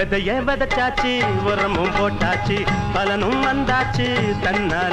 விதைய விதைச்சாச்சு உரமும் போட்டாச்சு பலனும் வந்தாச்சு தன்னால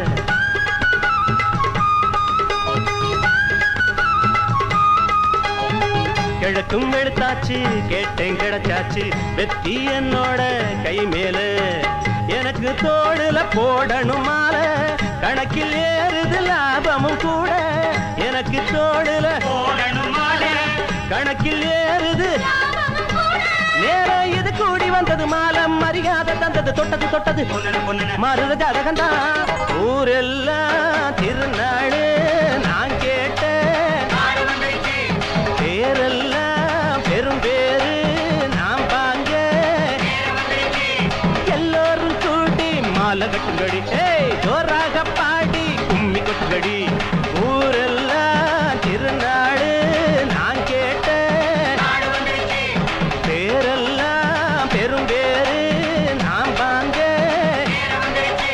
கிழக்கும் வெளுத்தாச்சு கேட்டேன் கிடைச்சாச்சு வெற்றி என்னோட கை மேல எனக்கு தோடுல போடணும் மால கணக்கில் ஏறுது லாபமும் கூட எனக்கு தோடுல போடணும் மாலை கணக்கில் ஏறுது நேரம் இது கூடி வந்தது மாலம் மரியாதை தந்தது தொட்டது தொட்டது பொண்ணு பொண்ணு மருத ஜாதகந்தா ஊரெல்லாம் திருநாடு நான் கேட்டேன் நாடு வந்துருச்சு பேரெல்லாம் பெரும் பேரு நாம் வாங்க நேரம் வந்துருச்சு எல்லோரும் கூட்டி மாலை கட்டுங்கடி ஏய் ஜோராக பாடி கும்மி கொட்டுங்கடி ஊரெல்லாம் திருநாடு நான் கேட்டேன் நாடு வந்துருச்சு பேரெல்லாம் பெரும் பேரு நாம் வாங்க நேரம் வந்துருச்சு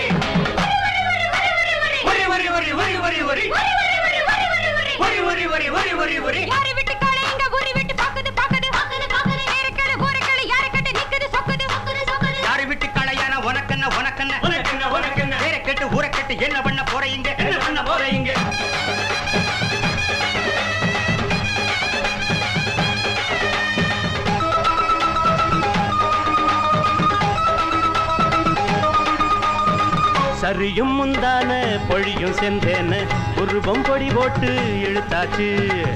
ஒரி ஒரி ஒரி ஒரி ஒரி ஒரி ஒரி ஒரி ஒரி ஒரி ஒரி ஒரி யாரை விட்டு காளை இங்க ஊரை விட்டு பாக்குது பாக்குது பாக்குது பாக்குது நேரக்கடை ஊரக்கடை யாரை கட்டு நிக்குது சொக்குது சொக்குது சொக்குது யாரை விட்டு களையான உனக்கென்ன உனக்கென்ன உனக்கென்ன உனக்கென்ன பேரை கேட்டு ஊரை கேட்டு என்ன பண்ண போறீங்க என்ன பண்ண போறீங்க சரியும் முந்தான பொழியும் செந்தேன்னு உருவம் பொடி போட்டு இழுத்தாச்சு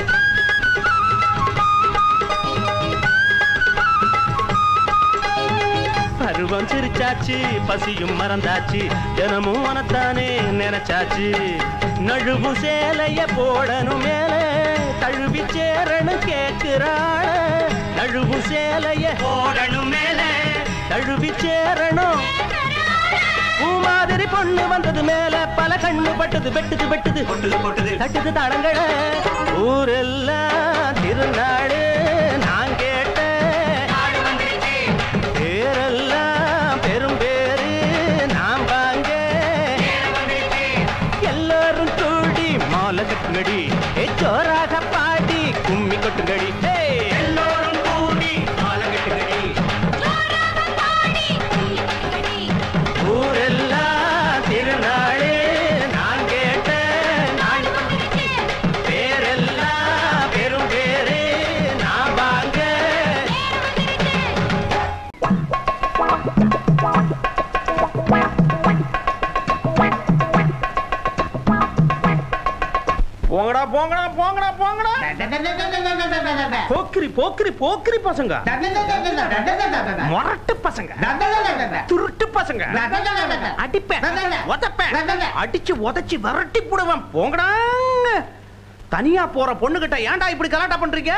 பருவம் சிரிச்சாச்சு பசியும் மறந்தாச்சு தினமும் உனத்தானே நினைச்சாச்சு நழுவு சேலைய போடணும் மேல தழுவி சேரணும் கேக்குறாள் நழுவு சேலைய போடணும் மேலே தழுவி சேரணும் பூ மாதிரி பொண்ணு வந்தது மேல பல கண்ணு பட்டது வெட்டுது வெட்டுது கொட்டுது கொட்டுது தட்டுது தடங்கள ஊரெல்லாம் திருநாடு நான் கேட்டேன் நாடு வந்துருச்சு பேரெல்லாம் பெரும் பேரு நாம் வாங்க நேரம் வந்துருச்சு எல்லாரும் கூடி மாலை கட்டுங்கடி ஏ ஜோராக பாடி கும்மி கொட்டுங்கடி ஏய் எல்லோரும் கூடி மாலகட்டுகடி ஊரெல்லாம் திருநாடு நான் கேட்டேன் நான் பேரெல்லாம் பெரும் பேரு நான் வாங்க போங்கடா போங்கடா போங்கடா போங்கடா போக்கிரி போக்கிரி போக்கிரி பசங்க முரட்டு பசங்க துருட்டு பசங்க அடிப்பேன் உதப்பேன் அடிச்சு உதைச்சு விரட்டி போடுவேன் போங்கடா தனியா போற பொண்ணுகிட்ட ஏன்டா இப்படி கலாட்டா பண்றீங்க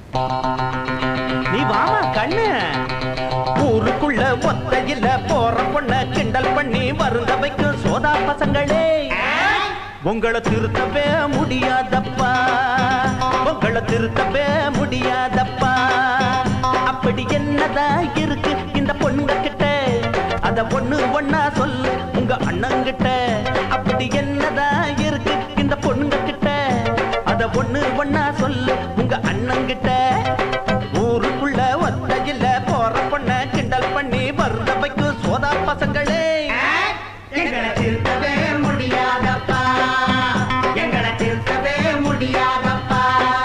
நீ வாமா கண்ணு ஊருக்குள்ள ஒத்தையில போற பொண்ண கிண்டல் பண்ணி வருந்த வைக்கும் சோதா பசங்களே உங்களை திருத்தவே முடியாதப்பா உங்களை திருத்தவே முடியாதப்பா அப்படி என்னதான் இருக்கு இந்த பொண்ணுங்க கிட்ட அத பொண்ணு ஒண்ணா சொல்லு உங்க அண்ணங்கிட்ட அப்படி என்னதான் இருக்கு இந்த பொண்ணுங்க கிட்ட அத பொண்ணு ஒண்ணா சொல்லு உங்க அண்ணங்கிட்ட ஊருக்குள்ள ஒத்தையில போற பொண்ண கிண்டல் பண்ணி வருந்த வைக்கும் சோதா பசங்களே எங்களை திருத்தவே முடியாதப்பா எங்களை திருத்தவே முடியாதப்பா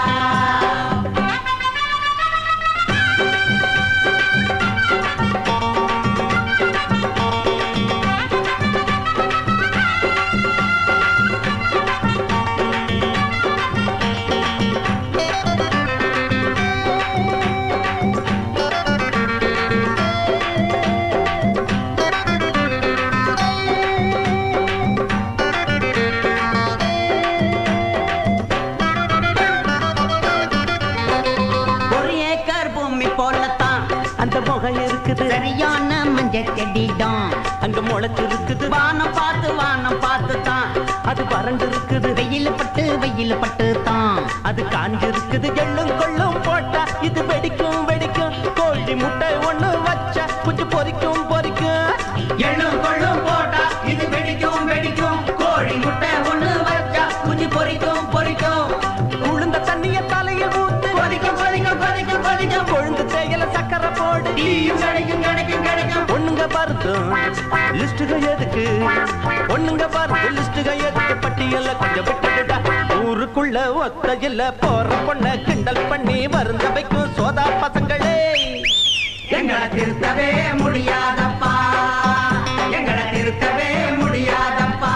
ஒரு ஏக்கர் பூமி போலத்தான் அந்த முகம் இருக்குது சரியான மஞ்சள் செடிதான் அங்க முளைச்சு இருக்குது வானம் பார்த்து வானம் பார்த்து தான் அது வறண்டு இருக்குது வெயில் பட்டு வெயில் பட்டு தான் அது காஞ்சு இருக்குது எள்ளும் கொள்ளும் போட்டா இது வெடிக்கும் வெடிக்கும் கோழி முட்டை ஒண்ணு வச்சா குஞ்சு பொரிக்கும் பொரிக்கும் எள்ளும் கொள்ளும் போட்டா இது வெடிக்கும் வெடிக்கும் கோழி முட்டை ஒண்ணு வச்சா குஞ்சு பொரிக்கும் பொரிக்கும் உளுந்த தண்ணிய தலையில் ஊத்து கொதிக்கும் கொதிக்கும் கொதிக்கும் கொதிக்கும் கொழுந்து தேயில சக்கரை போடு டீயும் கிடைக்கும் லிஸ்டுக எதுக்கு பொண்ணுங்க பாரு லிஸ்டுக எதுக்கு பட்டியல கொஞ்சம் விட்டுடுடா ஊருக்குள்ள ஒத்தையில போற பொண்ண கிண்டல் பண்ணி வருந்த வைக்கும் சோதா பசங்களே எங்களை திருத்தவே முடியாதப்பா எங்களை திருத்தவே முடியாதப்பா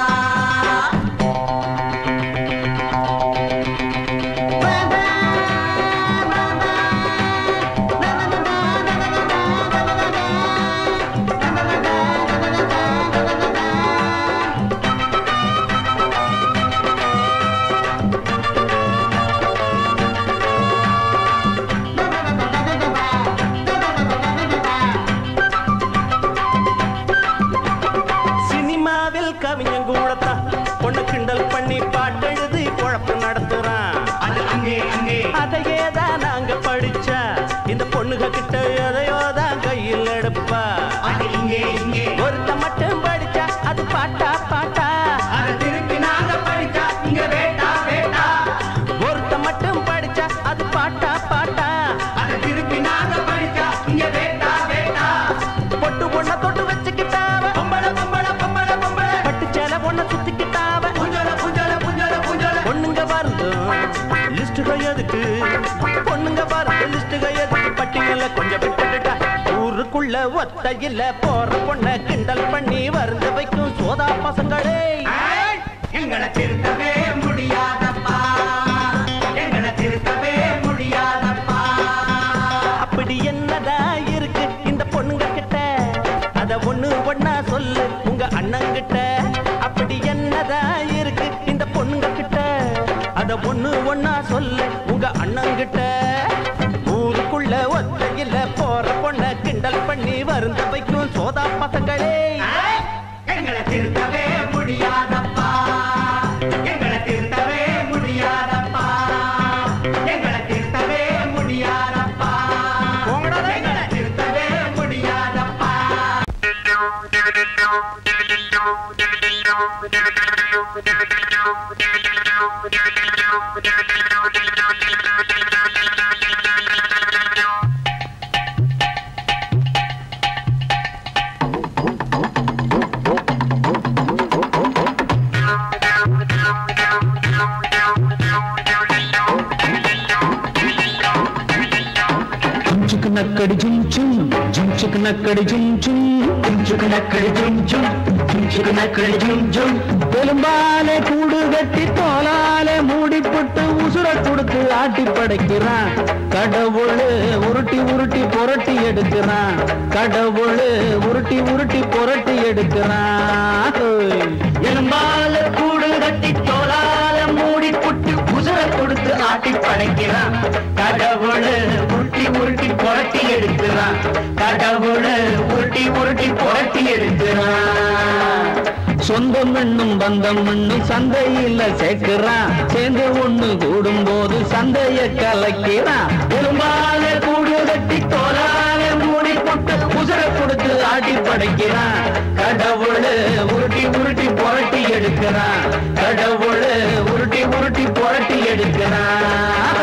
சினிமாவில் கவிஞன் கூடத்தான் பொண்ணு கிண்டல் பண்ணி பாட்டெழுதி குழப்பம் நடத்துறான் அது அங்கே அங்கே அதையே தான் நாங்க படிச்சா இந்த பொண்ணுக கிட்ட எதையோ தான் கையில் எடுப்பா அது இங்கே இங்கே ஒருத்த மட்டும் படிச்சா அது பாட்டா பாட்டா அதை திருப்பி நாங்க படிச்சா இங்க வேட்டா வேட்டா ஒருத்த மட்டும் படிச்சா அது பாட்டா பாட்டா அதை திருப்பி நாங்க படிச்சா இங்க வேட்டா வேட்டா பொட்டு பொண்ண தொட்டு வச்சுக்கிட்டாவ பொம்பளை பொம்பளை பொம்பளை பொம்பளை பட்டு சேலை பொண்ண சுத்திக்கிட்டாவ புஞ்சல புஞ்சல புஞ்சல புஞ்சல பொண்ணுங்க வருதும் லிஸ்டுக எதுக்கு பொண்ணுங்க வருது லிஸ்டுக எதுக்கு பட்டியல கொஞ்சம் விட்டுட்டா ஊருக்குள்ள ஒத்தையில போற பொண்ண கிண்டல் பண்ணி வருந்த வைக்கும் சோதா பசங்களே ஏய், எங்களை திருத்தவே முடியாதப்பா எங்களை திருத்தவே முடியாதப்பா அப்படி என்னடா இருக்கு இந்த பொண்ணுங்க கிட்ட அத ஒண்ணு ஒண்ணா சொல்லு உங்க அண்ணங்கிட்ட அப்படி என்னடா இருக்கு இந்த பொண்ணுங்க கிட்ட அத ஒண்ணு ஒண்ணா சொல்லு உங்க அண்ணங்கிட்ட ஊருக்குள்ள ஒத்தையில போற பொண்ண கிண்டல் பண்ணி வருந்த வைக்கும் சோதா பசங்களே ஏய், எங்களை திருத்தவே முடியாதப்பா எங்களை திருத்தவே முடியாதப்பா எங்களை திருத்தவே முடியாதப்பா எங்களை திருத்தவே முடியாதப்பா జించుకు నక్కడి జించుం జించుకు నక్కడి జించుం జించుకు నక్కడి జించుం జించుకు నక్కడి జించుం பெரும்பாலே கூடு கட்டி தோலாலே மூடி போட்டு உசுர கொடுத்து ஆட்டி படைக்கிறான் கடவுள் உருட்டி உருட்டி புரட்டி எடுக்கிறான் கடவுள் உருட்டி உருட்டி புரட்டி எடுக்கிறான் எலும்பால கூடு கட்டி தோலால மூடி போட்டு உசுர கொடுத்து ஆட்டி படைக்கிறான் கடவுள் உருட்டி உருட்டி புரட்டி எடுக்கிறான் கடவுள் உருட்டி உருட்டி புரட்டி எடுக்கிறான் சொந்தம் என்னும் பந்தம் என்னும் சந்தையில சேர்க்கிறான் சேர்ந்து ஒண்ணு கூடும் போது சந்தைய கலக்கிறான் பெரும்பால கூடு கட்டி தோலால மூடி போட்டு உசர கொடுத்து ஆட்டி படைக்கிறான் கடவுள் உருட்டி உருட்டி புரட்டி எடுக்கிறான் கடவுள் உருட்டி உருட்டி புரட்டி எடுக்கிறான்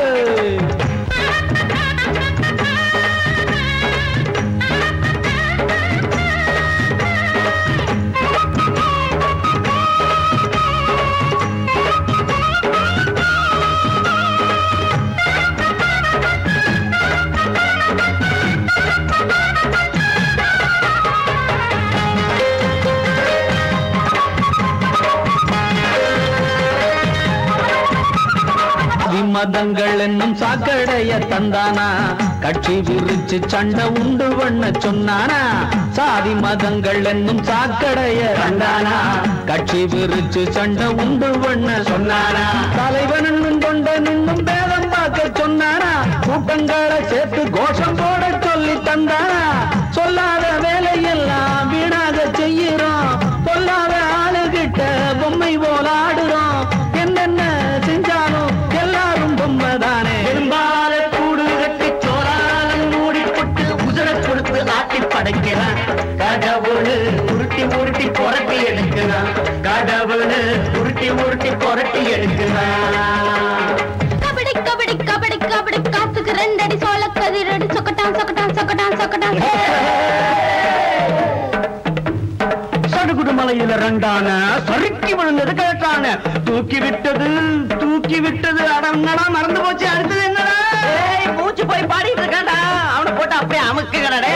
மதங்கள் என்னும் சாக்கடைய தந்தானா கட்சி விரிச்சு சண்டை உண்டு பண்ண சொன்னானா சாதி மதங்கள் என்னும் சாக்கடைய தந்தானா கட்சி விரிச்சு சண்டை உண்டு பண்ண சொன்னானா தலைவன் என்னும் தொண்ட நின்னும் பேதம் பார்க்க சொன்னானா கூட்டங்களை சேர்த்து கோஷம் போட சொல்லி தந்தானா சொல்லாத வேலையெல்லாம் வீணாக செய்கிறோம் பொல்லாத ஆளுகிட்ட பொம்மை போல ஆடுறோம் என்னென்ன செஞ்சாலும் எல்லாரும் பொம்மை தானே பெரும்பால கூடு கட்டி சோறாலம் மூடி போட்டு உசுர கொடுத்து ஆட்டி படைக்கிறான் கடவுள் உருட்டி உருட்டி புரட்டி எடுக்கிறான் கடவுள் உருட்டி உருட்டி புரட்டி எடுக்கிறான் கபடி கபடி கபடி கபடி காத்துக்கு ரெண்டடி சோள கதிரடி சொக்கட்டான் சொக்கட்டான் சொக்கட்டான் சொக்கட்டான் இரண்டான சறுக்கி விழுந்தது கிழக்கான தூக்கி விட்டது தூக்கி விட்டது அடங்கடா மறந்து போச்சு அடுத்தது என்னடா ஏய் மூச்சு போய் பாடிட்டு இருக்கான்டா அவனை போட்டு அப்படியே அமுக்குங்கடா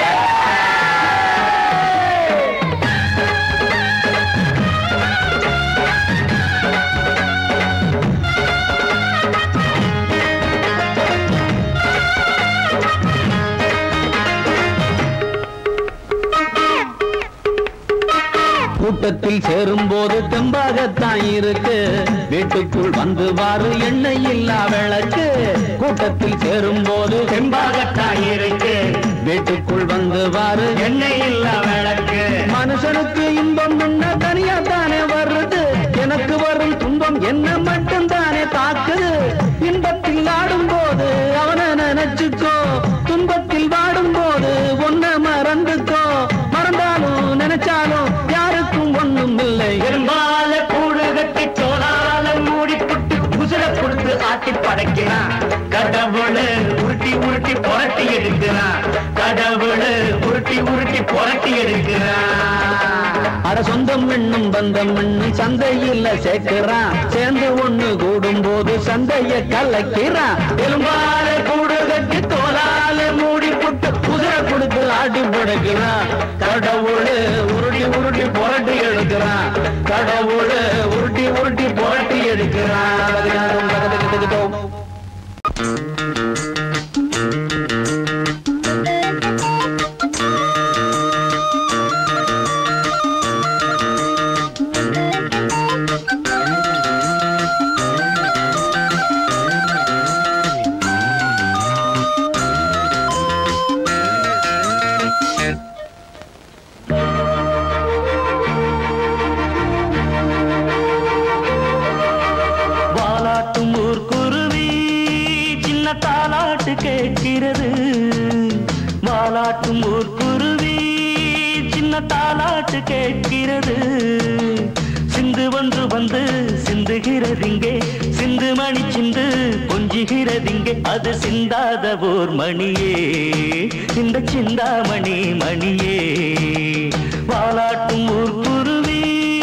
கூட்டத்தில் சேரும் போது தெம்பாகத்தான் இருக்கு வீட்டுக்குள் வந்து வாரு எண்ணெய் இல்லா விளக்கு கூட்டத்தில் சேரும் போது தெம்பாகத்தான் இருக்கு வீட்டுக்குள் வந்து வாரு எண்ணெய் இல்லா விளக்கு மனுஷனுக்கு இன்பம் என்ன தனியா தானே வருது எனக்கு வரும் துன்பம் என்ன மட்டும் தானே தாக்குது இன்பத்தில் ஆடும் போது அவனை நினைச்சுக்கோ துன்பத்தில் வாடும் போது ஒன்ன மறந்துக்கோ மறந்தாலும் நினைச்சாலும் யாருக்கும் ஒண்ணும் இல்லை எறும்பால கூடு கட்டி தோலால மூடி புட்டு குசில கொடுத்து ஆட்டி படைக்கிறான் கடவுள் உருட்டி உருட்டி புரட்டி எடுக்கிறான் கடவுள் உருட்டி உருட்டி புரட்டி எடுக்கிறான் அட சொந்தம் என்னும் பந்தம் என்னும் சந்தையில சேர்க்கிறான் சேர்ந்து ஒண்ணு கூடும் போது சந்தைய கலக்கிறான் எலும்பால கூடு கட்டி தோலால மூடி புட்டு குதிர கொடுத்து ஆட்டி படைக்கிறான் கடவுள் உருட்டி உருட்டி புரட்டி எடுக்கிறான் கடவுள் உருட்டி உருட்டி புரட்டி எடுக்கிறான் வாலாட்டும் ஊர் குருவி சின்ன தாலாட்டு கேட்கிறது வாலாட்டும் ஊர் குருவி சின்ன தாலாட்டு கேட்கிறது சிந்து ஒன்று வந்து சிந்துகிறதிங்கே சிந்து மணி சிந்து கொஞ்சுகிறதிங்கே அது சிந்தாத ஓர் மணியே இந்த சிந்தாமணி மணியே வாலாட்டும் ஊர் குருவி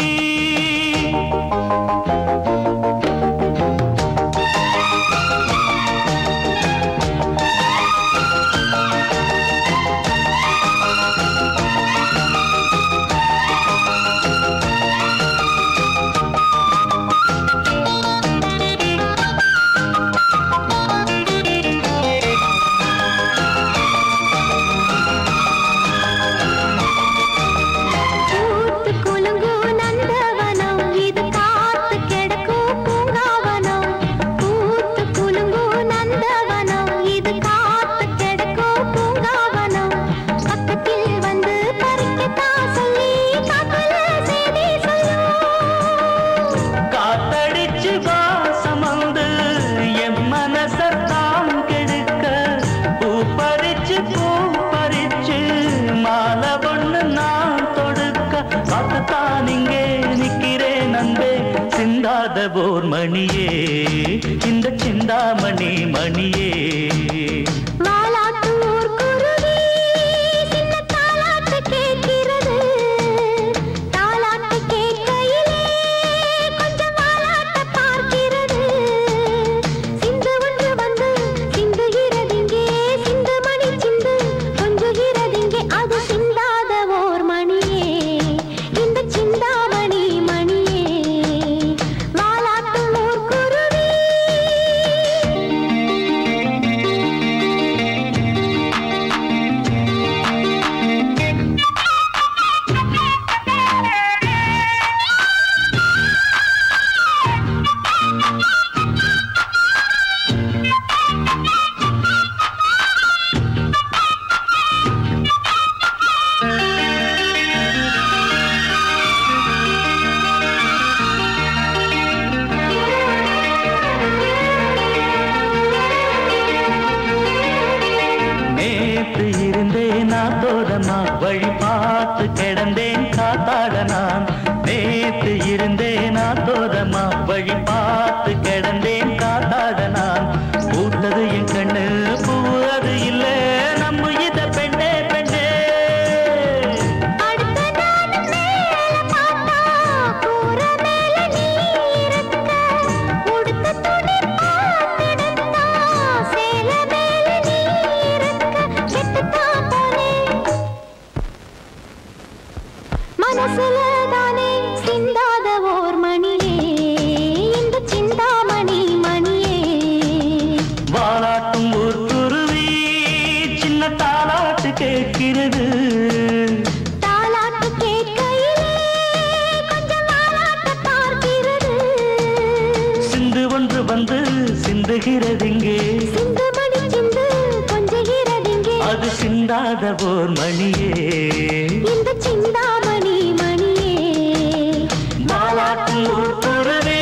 பூத்து குலுங்கும் நந்தவனம் இது காத்து கிடக்கும் பூங்காவனம் பூத்து குலுங்கும் நந்தவனம் இது காத்து கிடக்கும் பூங்காவனம் பக்கத்தில் வந்து பறிக்கத்தான் சொல்லி காக்கல செய்தி சொல்லும் காத்தடிச்சு வாசம் வந்து என் மனசத்தான் கெடுக்க பூ பறிச்சு பூ பறிச்சு மாலை ஒண்ணு நான் தொடுக்க காத்துத்தான் இங்கே நிக்கிறேன் அன்பே சிந்தாத போர் மணியே இந்த சிந்தாமணி மணியே வாலாட்டு ஊர் குருவி சின்ன தாலாட்டு கேட்கிறது தாலாட்டு கேட்கையிலே கொஞ்சம் வாலாட்ட பார்க்கிறது சிந்து ஒன்று வந்து சிந்துகிறதிங்கே சிந்து மணி சிந்து கொஞ்சுகிறதிங்கே அது சிந்தாத ஓர் மணியே இந்த சிந்தாமணி மணியே வாலாட்டு ஊர் குருவி நேத்து இருந்தேன் நான் தோரமா வழி பார்த்து கிடந்தேன் காத்தாட நான் நேத்து இருந்தேன் நான் தோரமா வழி பார்த்து கிடந்தேன் காத்தாட நான் பூத்தது என் கண்ணு பூ அது இல்ல நம்ம இத பெண்ணே பெண்ணே அடுத்த நாள் மேல பார்த்தா வந்து சிந்துகிறதெங்கே சிந்துமணி சிந்து கொஞ்சுகிறதிங்கே அது சிந்தாத போர் மணியே இந்த சிந்தாமணி மணியே மாலாட்டும் உட்புறவே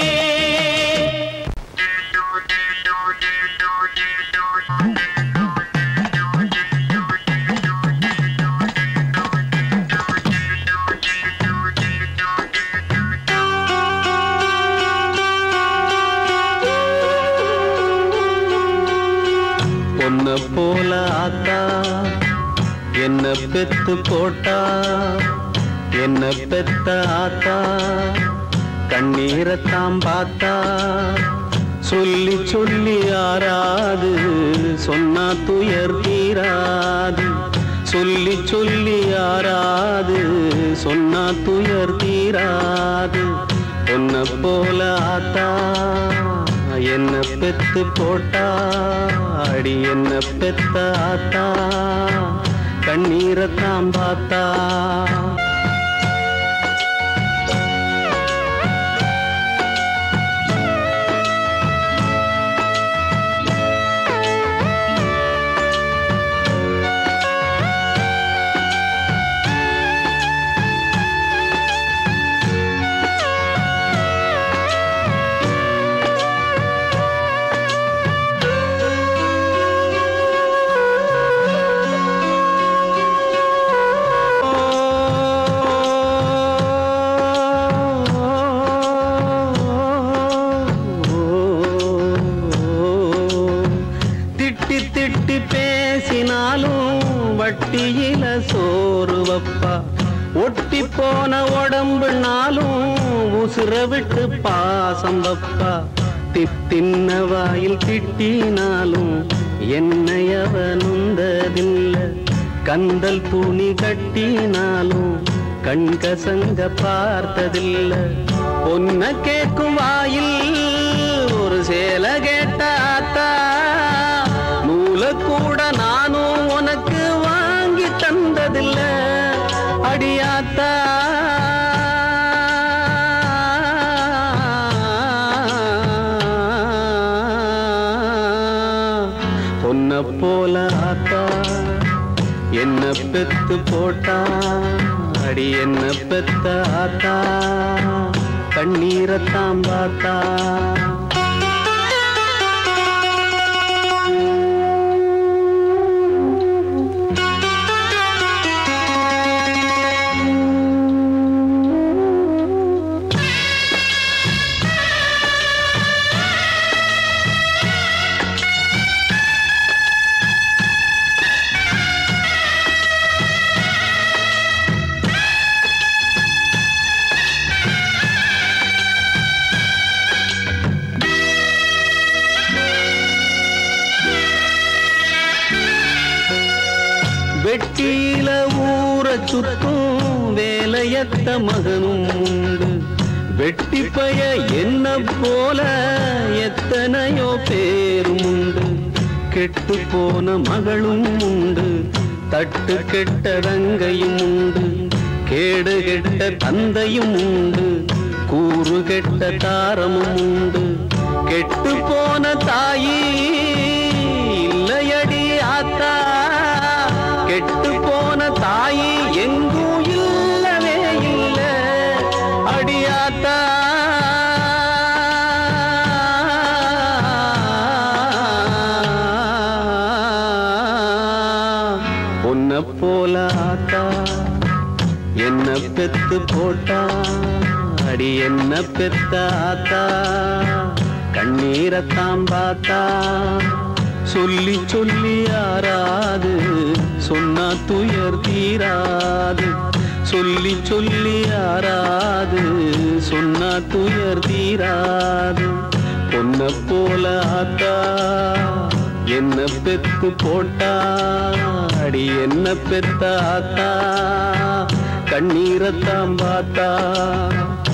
பொன்ன போல ஆத்தா என்ன பெத்து போட்டா என்ன பெத்த ஆத்தா கண்ணீரத்தாம் பார்த்தா சொல்லி சொல்லி ஆறாது சொன்னா துயர் தீராது சொல்லி சொல்லி ஆறாது சொன்னா துயர் தீராது பொன்ன போல ஆத்தா என்ன பெத்து போட்டா அடி என்ன பெத்த ஆத்தா கண்ணீரத்தாம் பார்த்தா திட்டி திட்டி பேசினாலும் வட்டியில சோறு வப்பா ஒட்டி போன உடம்புனாலும் உசுர விட்டு பாசம் வப்பா தித்தின்ன வாயில் திட்டினாலும் என்னையவ நுந்ததில்லை கந்தல் துணி கட்டினாலும் கண்கசங்க பார்த்ததில்ல பொன்ன கேட்கும் வாயில் ஒரு சேலை கேட்டாத்தா நூல கூட நானும் உனக்கு வாங்கி தந்ததில்ல அடியாத்தா பொன்ன போல ஆத்தா என்ன பெத்து போட்டா அடி என்ன பெத்த ஆத்தா கண்ணீரத்தாம் பார்த்தா வெட்டியில ஊற சுத்தும் வேலையத்த மகனும் உண்டு வெட்டி பய என்ன போல எத்தனையோ பேரும் உண்டு கெட்டு போன மகளும் உண்டு தட்டு கெட்ட ரங்கையும் உண்டு கேடு கெட்ட தந்தையும் உண்டு கூறு கெட்ட தாரமும் உண்டு கெட்டு போன தாயி இல்லையடி ஆத்தா கெட்டு போன தாயி எங்கும் இல்லவே இல்ல அடியாத்தா உன்னை போல ஆத்தா என்ன பெத்து போட்டா அடி என்ன பெத்த ஆத்தா கண்ணீரத்தாம் பார்த்தா சொல்லி சொல்லி யாராது சொன்னா துயர் தீராது சொல்லி சொல்லி யாராது சொன்னா துயர் தீராது பொன்ன போல ஆத்தா என்ன பெத்து போட்டா அடி என்ன பெத்த ஆத்தா கண்ணீரத்தாம் பார்த்தா